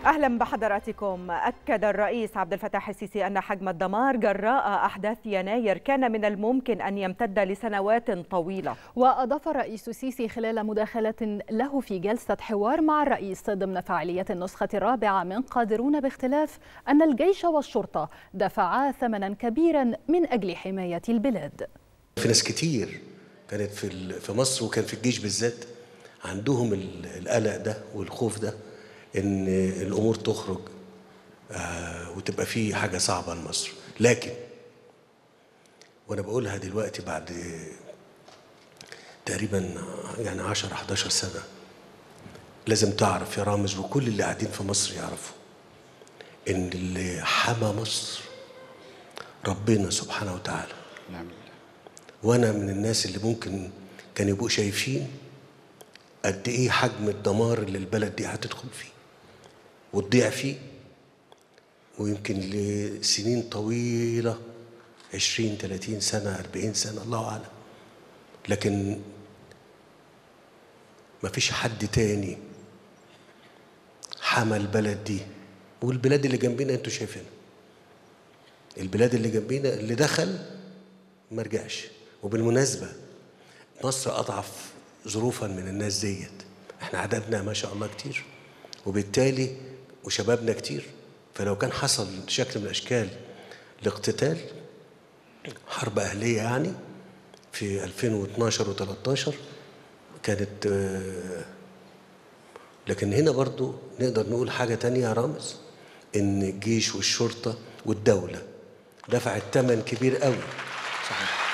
اهلا بحضراتكم اكد الرئيس عبد الفتاح السيسي ان حجم الدمار جراء احداث يناير كان من الممكن ان يمتد لسنوات طويله واضاف الرئيس السيسي خلال مداخله له في جلسه حوار مع الرئيس ضمن فعاليه النسخه الرابعه من قادرون باختلاف ان الجيش والشرطه دفعا ثمنا كبيرا من اجل حمايه البلاد في ناس كتير كانت في في مصر وكان في الجيش بالذات عندهم القلق ده والخوف ده ان الامور تخرج آه وتبقى في حاجه صعبه لمصر لكن وانا بقولها دلوقتي بعد تقريبا يعني 10 11 سنه لازم تعرف يا رامز وكل اللي قاعدين في مصر يعرفوا ان اللي حمى مصر ربنا سبحانه وتعالى نعم وانا من الناس اللي ممكن كانوا يبقوا شايفين قد ايه حجم الدمار اللي البلد دي هتدخل فيه وتضيع فيه ويمكن لسنين طويلة عشرين تلاتين سنة أربعين سنة الله أعلم لكن ما فيش حد تاني حمى البلد دي والبلاد اللي جنبنا انتوا شايفينها البلاد اللي جنبنا اللي دخل ما رجعش وبالمناسبة مصر أضعف ظروفا من الناس ديت احنا عددنا ما شاء الله كتير وبالتالي وشبابنا كتير فلو كان حصل شكل من الاشكال الاقتتال حرب اهليه يعني في 2012 و13 كانت لكن هنا برضو نقدر نقول حاجة تانية يا رامز إن الجيش والشرطة والدولة دفعت ثمن كبير قوي صحيح